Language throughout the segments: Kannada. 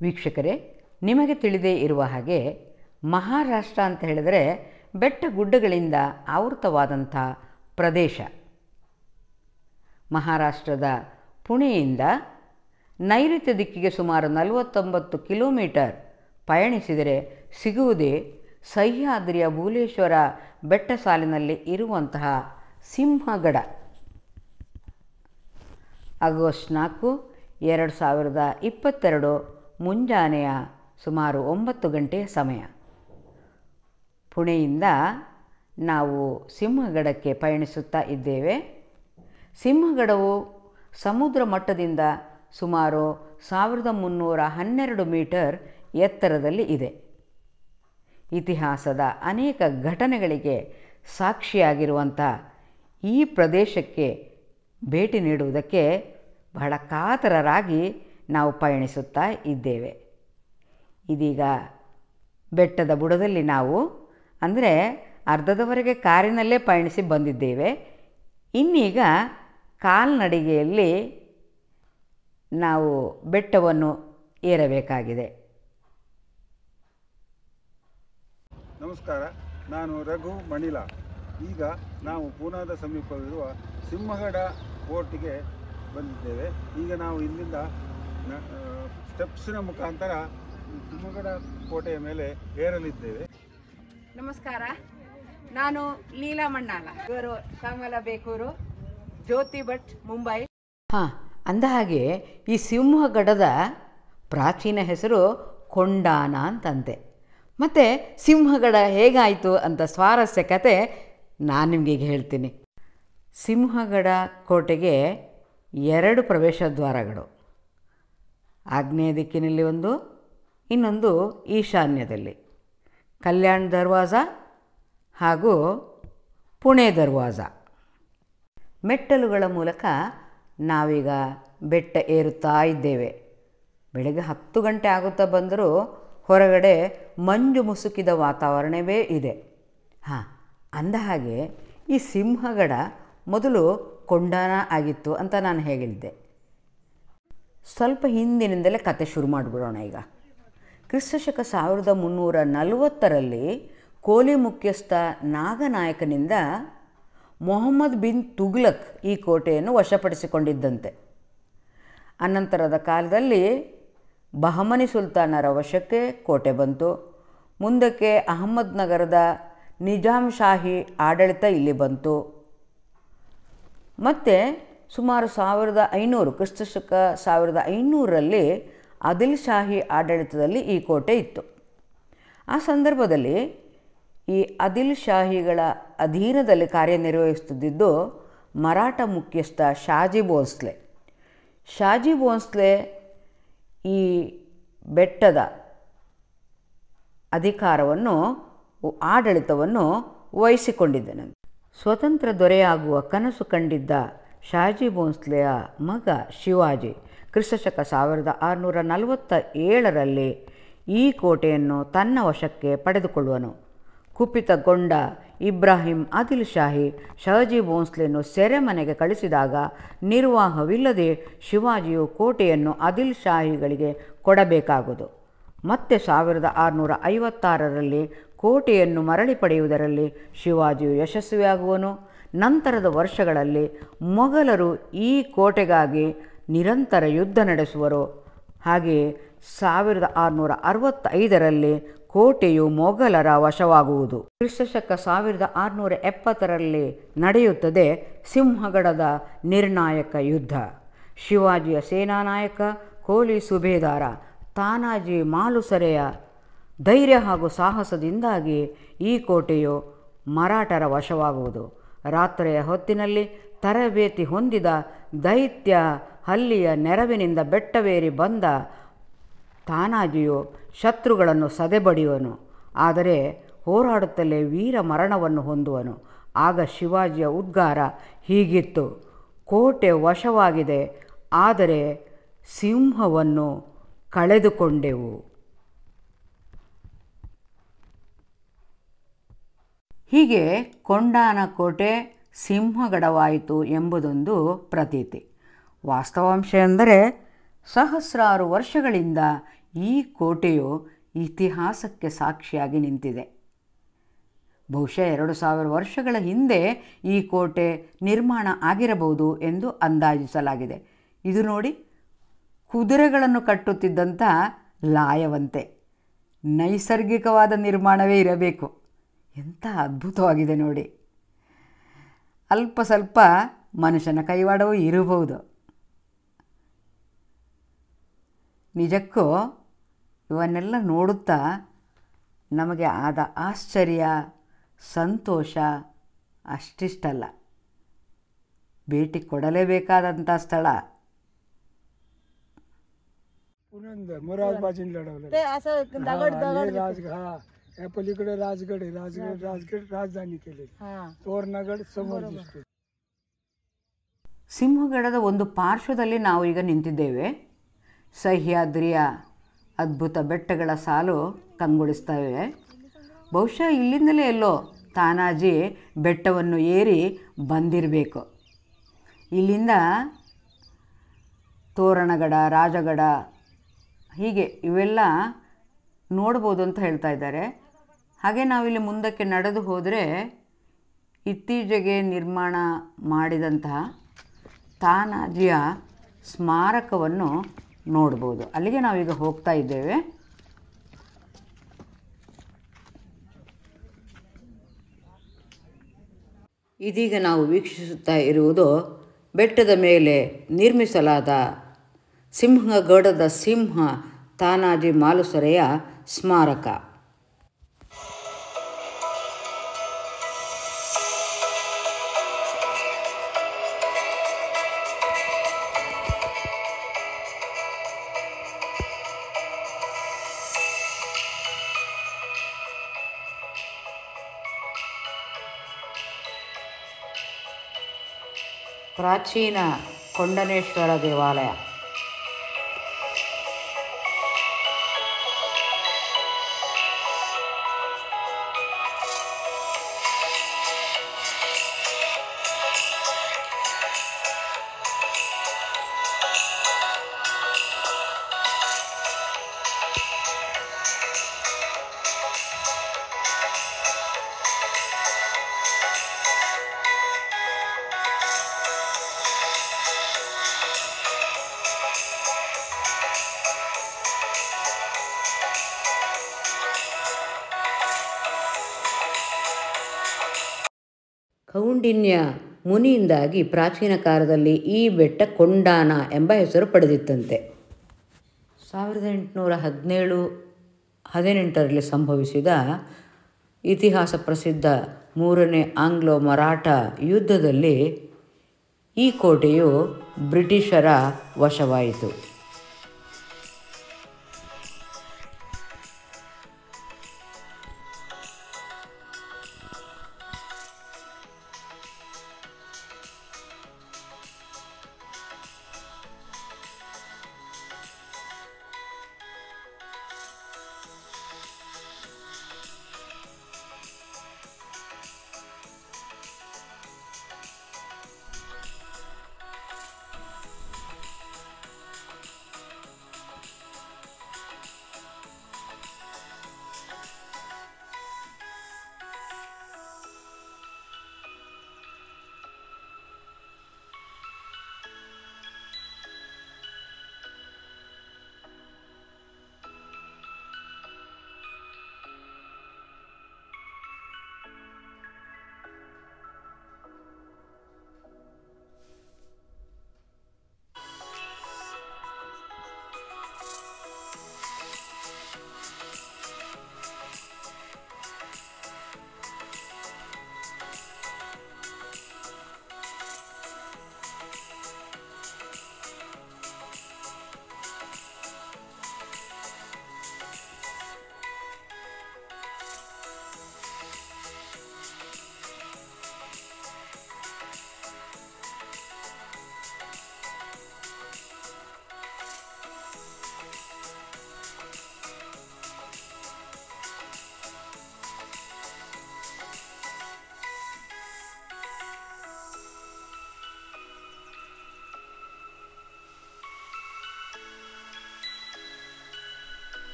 ವೀಕ್ಷಕರೇ ನಿಮಗೆ ತಿಳಿದೇ ಇರುವ ಹಾಗೆ ಮಹಾರಾಷ್ಟ್ರ ಅಂತ ಹೇಳಿದರೆ ಬೆಟ್ಟ ಗುಡ್ಡಗಳಿಂದ ಆವೃತವಾದಂಥ ಪ್ರದೇಶ ಮಹಾರಾಷ್ಟ್ರದ ಪುಣೆಯಿಂದ ನೈಋತ್ಯ ದಿಕ್ಕಿಗೆ ಸುಮಾರು ನಲವತ್ತೊಂಬತ್ತು ಕಿಲೋಮೀಟರ್ ಪಯಣಿಸಿದರೆ ಸಿಗುವುದೇ ಸಹ್ಯಾದ್ರಿಯ ಭೂಲೇಶ್ವರ ಬೆಟ್ಟ ಸಾಲಿನಲ್ಲಿ ಇರುವಂತಹ ಸಿಂಹಗಡ ಆಗಸ್ಟ್ ನಾಲ್ಕು ಎರಡು ಸಾವಿರದ ಇಪ್ಪತ್ತೆರಡು ಮುಂಜಾನೆಯ ಸುಮಾರು ಒಂಬತ್ತು ಗಂಟೆಯ ಸಮಯ ಪುಣೆಯಿಂದ ನಾವು ಸಿಂಹಗಡಕ್ಕೆ ಪಯಣಿಸುತ್ತಾ ಇದ್ದೇವೆ ಸಿಂಹಗಡವು ಸಮುದ್ರ ಮಟ್ಟದಿಂದ ಸುಮಾರು ಸಾವಿರದ ಮುನ್ನೂರ ಹನ್ನೆರಡು ಮೀಟರ್ ಎತ್ತರದಲ್ಲಿ ಇದೆ ಇತಿಹಾಸದ ಅನೇಕ ಘಟನೆಗಳಿಗೆ ಸಾಕ್ಷಿಯಾಗಿರುವಂಥ ಈ ಪ್ರದೇಶಕ್ಕೆ ಭೇಟಿ ನೀಡುವುದಕ್ಕೆ ಬಹಳ ಕಾತರರಾಗಿ ನಾವು ಪಯಣಿಸುತ್ತಾ ಇದ್ದೇವೆ ಇದೀಗ ಬೆಟ್ಟದ ಬುಡದಲ್ಲಿ ನಾವು ಅಂದರೆ ಅರ್ಧದವರೆಗೆ ಕಾರಿನಲ್ಲೇ ಪಯಣಿಸಿ ಬಂದಿದ್ದೇವೆ ಇನ್ನೀಗ ಕಾಲ್ನಡಿಗೆಯಲ್ಲಿ ನಾವು ಬೆಟ್ಟವನ್ನು ಏರಬೇಕಾಗಿದೆ ನಮಸ್ಕಾರ ನಾನು ರಘು ಮಣಿಲಾ ಈಗ ನಾವು ಪೂನಾದ ಸಮೀಪವಿರುವ ಸಿಂಹಗಡ ಫೋರ್ಟ್ಗೆ ಬಂದಿದ್ದೇವೆ ಈಗ ನಾವು ಇಲ್ಲಿಂದ ನ- ಆ, ಸ್ಟೆಪ್ಸಿನ ಮುಖಾಂತರ ಸಿಂಹಗಡ ಕೋಟೆಯ ಮೇಲೆ ಏರಲಿದ್ದೇವೆ ನಮಸ್ಕಾರ ನಾನು ಲೀಲಾ ಮಣ್ಣಾಲ ಇವರು ಶ್ಯಾಮಲ ಬೇಕೂರು ಜ್ಯೋತಿ ಭಟ್ ಮುಂಬೈ ಹಾಂ ಅಂದಹಾಗೆ ಈ ಸಿಂಹಗಡದ ಪ್ರಾಚೀನ ಹೆಸರು ಕೊಂಡಾನ ಅಂತಂತೆ ಮತ್ತು ಸಿಂಹಗಡ ಹೇಗಾಯಿತು ಅಂತ ಸ್ವಾರಸ್ಯ ಕತೆ ನಾನು ನಿಮಗೆ ಈಗ ಹೇಳ್ತೀನಿ ಸಿಂಹಗಡ ಕೋಟೆಗೆ ಎರಡು ಪ್ರವೇಶ ದ್ವಾರಗಳು ಆಗ್ನೇಯ ದಿಕ್ಕಿನಲ್ಲಿ ಒಂದು ಇನ್ನೊಂದು ಈಶಾನ್ಯದಲ್ಲಿ ಕಲ್ಯಾಣ್ ದರ್ವಾಜ ಹಾಗೂ ಪುಣೆ ದರ್ವಾಜ ಮೆಟ್ಟಲುಗಳ ಮೂಲಕ ನಾವೀಗ ಬೆಟ್ಟ ಏರುತ್ತಾ ಇದ್ದೇವೆ ಬೆಳಗ್ಗೆ ಹತ್ತು ಗಂಟೆ ಆಗುತ್ತಾ ಬಂದರೂ ಹೊರಗಡೆ ಮಂಜು ಮುಸುಕಿದ ವಾತಾವರಣವೇ ಇದೆ ಹಾಂ ಅಂದ ಹಾಗೆ ಈ ಸಿಂಹಗಡ ಮೊದಲು ಕೊಂಡಾನ ಆಗಿತ್ತು ಅಂತ ನಾನು ಹೇಳಿದ್ದೆ ಸ್ವಲ್ಪ ಹಿಂದಿನಿಂದಲೇ ಕತೆ ಶುರು ಮಾಡಿಬಿಡೋಣ ಈಗ ಕ್ರಿಸ್ತಶಕ ಸಾವಿರದ ಮುನ್ನೂರ ನಲವತ್ತರಲ್ಲಿ ಕೋಲಿ ಮುಖ್ಯಸ್ಥ ನಾಗನಾಯಕನಿಂದ ಮೊಹಮ್ಮದ್ ಬಿನ್ ತುಗ್ಲಕ್ ಈ ಕೋಟೆಯನ್ನು ವಶಪಡಿಸಿಕೊಂಡಿದ್ದಂತೆ ಅನಂತರದ ಕಾಲದಲ್ಲಿ ಬಹಮನಿ ಸುಲ್ತಾನರ ವಶಕ್ಕೆ ಕೋಟೆ ಬಂತು ಮುಂದಕ್ಕೆ ಅಹಮದ್ ನಗರದ ನಿಜಾಮ್ ಶಾಹಿ ಆಡಳಿತ ಇಲ್ಲಿ ಬಂತು ಮತ್ತು ಸುಮಾರು ಸಾವಿರದ ಐನೂರು ಕ್ರಿಸ್ತಶಕ ಸಾವಿರದ ಐನೂರರಲ್ಲಿ ಆದಿಲ್ ಶಾಹಿ ಆಡಳಿತದಲ್ಲಿ ಈ ಕೋಟೆ ಇತ್ತು ಆ ಸಂದರ್ಭದಲ್ಲಿ ಈ ಆದಿಲ್ ಶಾಹಿಗಳ ಅಧೀನದಲ್ಲಿ ಕಾರ್ಯನಿರ್ವಹಿಸುತ್ತಿದ್ದು ಮರಾಠ ಮುಖ್ಯಸ್ಥ ಶಾಜಿ ಭೋಸ್ಲೆ ಶಾಜಿ ಭೋಸ್ಲೆ ಈ ಬೆಟ್ಟದ ಅಧಿಕಾರವನ್ನು ಆಡಳಿತವನ್ನು ವಹಿಸಿಕೊಂಡಿದ್ದನಂತೆ ಸ್ವತಂತ್ರ ದೊರೆಯಾಗುವ ಕನಸು ಕಂಡಿದ್ದ ಶಾಜಿ ಭೋಸ್ಲೆಯ ಮಗ ಶಿವಾಜಿ ಕ್ರಿಸ್ತಶಕ ಸಾವಿರದ ಆರುನೂರ ನಲವತ್ತ ಏಳರಲ್ಲಿ ಈ ಕೋಟೆಯನ್ನು ತನ್ನ ವಶಕ್ಕೆ ಪಡೆದುಕೊಳ್ಳುವನು ಕುಪಿತಗೊಂಡ ಇಬ್ರಾಹಿಂ ಆದಿಲ್ ಶಾಹಿ ಶಹಜಿ ಭೋಸ್ಲೆಯನ್ನು ಸೆರೆಮನೆಗೆ ಕಳಿಸಿದಾಗ ನಿರ್ವಾಹವಿಲ್ಲದೆ ಶಿವಾಜಿಯು ಕೋಟೆಯನ್ನು ಆದಿಲ್ ಶಾಹಿಗಳಿಗೆ ಕೊಡಬೇಕಾಗುವುದು ಮತ್ತೆ ಸಾವಿರದ ಆರುನೂರ ಐವತ್ತಾರರಲ್ಲಿ ಕೋಟೆಯನ್ನು ಮರಳಿ ಪಡೆಯುವುದರಲ್ಲಿ ಶಿವಾಜಿಯು ಯಶಸ್ವಿಯಾಗುವನು ನಂತರದ ವರ್ಷಗಳಲ್ಲಿ ಮೊಘಲರು ಈ ಕೋಟೆಗಾಗಿ ನಿರಂತರ ಯುದ್ಧ ನಡೆಸುವರು ಹಾಗೆಯೇ ಸಾವಿರದ ಆರುನೂರ ಅರವತ್ತೈದರಲ್ಲಿ ಕೋಟೆಯು ಮೊಘಲರ ವಶವಾಗುವುದು ಕ್ರಿಸ್ತಶಕ ಸಾವಿರದ ಆರುನೂರ ಎಪ್ಪತ್ತರಲ್ಲಿ ನಡೆಯುತ್ತದೆ ಸಿಂಹಗಡದ ನಿರ್ಣಾಯಕ ಯುದ್ಧ ಶಿವಾಜಿಯ ಸೇನಾನಾಯಕ ಕೋಲಿ ಸುಬೇದಾರ ತಾನಾಜಿ ಮಾಲುಸರೆಯ ಧೈರ್ಯ ಹಾಗೂ ಸಾಹಸದಿಂದಾಗಿ ಈ ಕೋಟೆಯು ಮರಾಠರ ವಶವಾಗುವುದು ರಾತ್ರಿಯ ಹೊತ್ತಿನಲ್ಲಿ ತರಬೇತಿ ಹೊಂದಿದ ದೈತ್ಯ ಹಲ್ಲಿಯ ನೆರವಿನಿಂದ ಬೆಟ್ಟವೇರಿ ಬಂದ ತಾನಾಜಿಯು ಶತ್ರುಗಳನ್ನು ಸದೆಬಡಿಯುವನು ಆದರೆ ಹೋರಾಡುತ್ತಲೇ ವೀರ ಮರಣವನ್ನು ಹೊಂದುವನು ಆಗ ಶಿವಾಜಿಯ ಉದ್ಗಾರ ಹೀಗಿತ್ತು ಕೋಟೆ ವಶವಾಗಿದೆ ಆದರೆ ಸಿಂಹವನ್ನು ಕಳೆದುಕೊಂಡೆವು ಹೀಗೆ ಕೊಂಡಾನ ಕೋಟೆ ಸಿಂಹಗಡವಾಯಿತು ಎಂಬುದೊಂದು ಪ್ರತೀತಿ ವಾಸ್ತವಾಂಶ ಎಂದರೆ ಸಹಸ್ರಾರು ವರ್ಷಗಳಿಂದ ಈ ಕೋಟೆಯು ಇತಿಹಾಸಕ್ಕೆ ಸಾಕ್ಷಿಯಾಗಿ ನಿಂತಿದೆ ಬಹುಶಃ ಎರಡು ಸಾವಿರ ವರ್ಷಗಳ ಹಿಂದೆ ಈ ಕೋಟೆ ನಿರ್ಮಾಣ ಆಗಿರಬಹುದು ಎಂದು ಅಂದಾಜಿಸಲಾಗಿದೆ ಇದು ನೋಡಿ ಕುದುರೆಗಳನ್ನು ಕಟ್ಟುತ್ತಿದ್ದಂಥ ಲಾಯವಂತೆ ನೈಸರ್ಗಿಕವಾದ ನಿರ್ಮಾಣವೇ ಇರಬೇಕು ಎಂಥ ಅದ್ಭುತವಾಗಿದೆ ನೋಡಿ ಅಲ್ಪ ಸ್ವಲ್ಪ ಮನುಷ್ಯನ ಕೈವಾಡವೂ ಇರಬಹುದು ನಿಜಕ್ಕೂ ಇವನ್ನೆಲ್ಲ ನೋಡುತ್ತಾ ನಮಗೆ ಆದ ಆಶ್ಚರ್ಯ ಸಂತೋಷ ಅಷ್ಟಿಷ್ಟಲ್ಲ ಭೇಟಿ ಕೊಡಲೇಬೇಕಾದಂಥ ಸ್ಥಳ पुरंदर मोराजबाजीन लढवलं ते असं दगड हा, हे दगड राज हा या पलीकडे राजगड आहे राजगड राजगड राजधानी केली हा तोरणगड समोर दिसतो ಸಿಂಹಗಡದ ಒಂದು ಪಾರ್ಶ್ವದಲ್ಲಿ ನಾವು ಈಗ ನಿಂತಿದ್ದೇವೆ ಸಹ್ಯಾದ್ರಿಯ ಅದ್ಭುತ ಬೆಟ್ಟಗಳ ಸಾಲು ಕಂಗೊಳಿಸ್ತವೆ ಬಹುಶಃ ಇಲ್ಲಿಂದಲೇ ಎಲ್ಲೋ ತಾನಾಜಿ ಬೆಟ್ಟವನ್ನು ಏರಿ ಬಂದಿರಬೇಕು ಇಲ್ಲಿಂದ ತೋರಣಗಡ ರಾಜಗಡ ಹೀಗೆ ಇವೆಲ್ಲ ನೋಡ್ಬೋದು ಅಂತ ಹೇಳ್ತಾ ಇದ್ದಾರೆ ಹಾಗೆ ನಾವಿಲ್ಲಿ ಮುಂದಕ್ಕೆ ನಡೆದು ಹೋದರೆ ಇತ್ತೀಚೆಗೆ ನಿರ್ಮಾಣ ಮಾಡಿದಂತಹ ತಾನಾಜಿಯ ಸ್ಮಾರಕವನ್ನು ನೋಡ್ಬೋದು ಅಲ್ಲಿಗೆ ನಾವೀಗ ಹೋಗ್ತಾ ಇದ್ದೇವೆ ಇದೀಗ ನಾವು ವೀಕ್ಷಿಸುತ್ತಾ ಇರುವುದು ಬೆಟ್ಟದ ಮೇಲೆ ನಿರ್ಮಿಸಲಾದ ಸಿಂಹಗಡದ ಸಿಂಹ ತಾನಾಜಿ ಮಾಲುಸರೆಯ ಸ್ಮಾರಕ ಪ್ರಾಚೀನ ಕೊಂಡನೇಶ್ವರ ದೇವಾಲಯ ಕೌಂಡಿನ್ಯ ಮುನಿಯಿಂದಾಗಿ ಪ್ರಾಚೀನ ಕಾಲದಲ್ಲಿ ಈ ಬೆಟ್ಟ ಕೊಂಡಾನ ಎಂಬ ಹೆಸರು ಪಡೆದಿತ್ತಂತೆ ಸಾವಿರದ ಎಂಟುನೂರ ಹದಿನೇಳು ಹದಿನೆಂಟರಲ್ಲಿ ಸಂಭವಿಸಿದ ಇತಿಹಾಸ ಪ್ರಸಿದ್ಧ ಮೂರನೇ ಆಂಗ್ಲೋ ಮರಾಠ ಯುದ್ಧದಲ್ಲಿ ಈ ಕೋಟೆಯು ಬ್ರಿಟಿಷರ ವಶವಾಯಿತು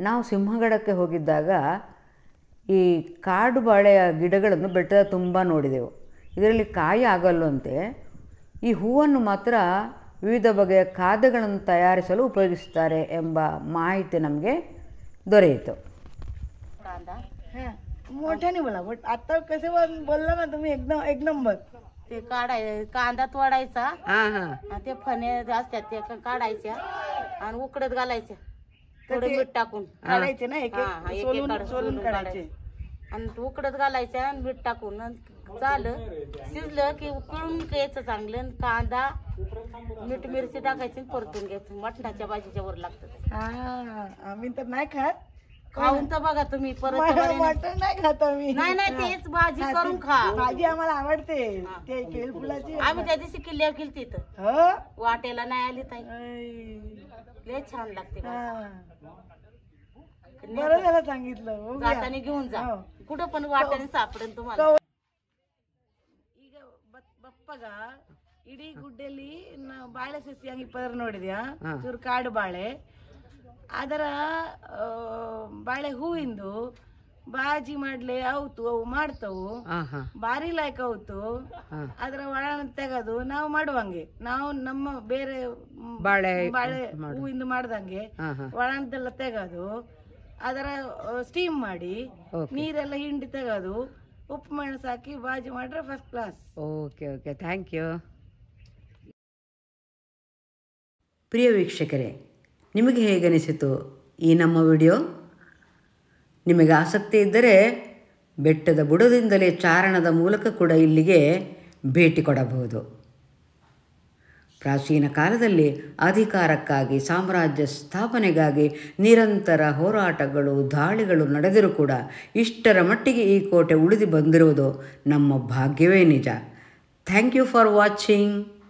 ನಾವು ಸಿಂಹಗಡಕ್ಕೆ ಹೋಗಿದ್ದಾಗ ಈ ಕಾಡು ಬಾಳೆಯ ಗಿಡಗಳನ್ನು ಬೆಟ್ಟದ ತುಂಬ ನೋಡಿದೆವು ಇದರಲ್ಲಿ ಕಾಯಿ ಆಗಲ್ಲಂತೆ ಈ ಹೂವನ್ನು ಮಾತ್ರ ವಿವಿಧ ಬಗೆಯ ಖಾದ್ಯಗಳನ್ನು ತಯಾರಿಸಲು ಉಪಯೋಗಿಸುತ್ತಾರೆ ಎಂಬ ಮಾಹಿತಿ ನಮಗೆ ದೊರೆಯಿತು कांदा हा मोठ्याने बोला बट आता कसे बोल- बोलला ना तुम्ही एकदम एक नंबर ते काढाय कांदा तोडायचा हां हां आणि ते फणे असतात ते का- काढायच्या आणि उकडत घालायच्या थोडं मीठ टाकून काढायचे ना एक हा, हा, एक एक- सोलून एक काढ- सोलून सोलून काढायचे आणि ते उकडत घालायच्या आणि मीठ टाकून आणि झालं शिजलं की उकळून घ्यायचं चांगलं आणि कांदा मीठ मिरची टाकायची आणि परतून घ्यायचं मटणाच्या भाजीच्या वर लागतं ते. हा आम्ही तर नाही खात खाऊन तर बघा तुम्ही परत मटण नाही खात आम्ही नाही नाही तेच भाजी करून खा भाजी आम्हाला आवडते ते केळफुलाची आम्ही त्या दिवशी किल्ल्यावर केली तिथं हो वाट्याला नाही आली ताई ऐ. लय छान लागते भाजी. हा. बरं झालं सांगितलं बघूया. जाताना घेऊन जा हो. कुठं पण वाट्याने सापडेल तुम्हाला ಈಗ ಬತ್- ಬಪ್ಪಗ ಇಡೀ ಗುಡ್ಡೆಲಿ ನಾವು ಬಾಳೆ ಸಸಿ ಹಂಗೆ ಪದರ್ ನೋಡಿದ್ಯಾ ಹಾ. ಚೂರು ಕಾಡು ಬಾಳೆ ಅದರ ಆ, ಬಾಳೆ ಹೂವಿಂದು ಬಾಜಿ ಮಾಡ್ಲಿ ಅವತ್ತು ಅವು ಮಾಡ್ತವು ಹಾಂ ಹಾಂ ಭಾರಿ ಲಾಯ್ಕ ಅವತ್ತು ಹಾಂ ಅದರ ಒಳನ ತೆಗೆದು ನಾವು ಮಾಡುವಂಗೆ ನಾವು ನಮ್ಮ ಬೇರೆ ಮ್, ಬಾಳೆ ಬಾಳೆ ಹೂವಿಂದ ಮಾಡ್ದಂಗೆ ಹಾಂ ಹಾಂ ಒಳನದೆಲ್ಲ ತೆಗೆದು ಅದರ ಸ್ಟೀಮ್ ಮಾಡಿ ಓಕೆ ನೀರೆಲ್ಲ ಹಿಂಡಿ ತೆಗೆದು ಉಪ್ಪು ಮೆಣಸು ಹಾಕಿ ಬಾಜಿ ಮಾಡ್ರೆ first class okay okay thank you ಪ್ರಿಯ ವೀಕ್ಷಕರೇ ನಿಮಗೆ ಹೇಗನಿಸಿತು ಈ ನಮ್ಮ ವಿಡಿಯೋ ನಿಮಗೆ ಆಸಕ್ತಿ ಇದ್ದರೆ ಬೆಟ್ಟದ ಬುಡದಿಂದಲೇ ಚಾರಣದ ಮೂಲಕ ಕೂಡ ಇಲ್ಲಿಗೆ ಭೇಟಿ ಕೊಡಬಹುದು ಪ್ರಾಚೀನ ಕಾಲದಲ್ಲಿ ಅಧಿಕಾರಕ್ಕಾಗಿ ಸಾಮ್ರಾಜ್ಯ ಸ್ಥಾಪನೆಗಾಗಿ ನಿರಂತರ ಹೋರಾಟಗಳು ದಾಳಿಗಳು ನಡೆದರೂ ಕೂಡ ಇಷ್ಟರ ಮಟ್ಟಿಗೆ ಈ ಕೋಟೆ ಉಳಿದು ಬಂದಿರುವುದು ನಮ್ಮ ಭಾಗ್ಯವೇ ನಿಜ ಥ್ಯಾಂಕ್ ಯು ಫಾರ್ ವಾಚಿಂಗ್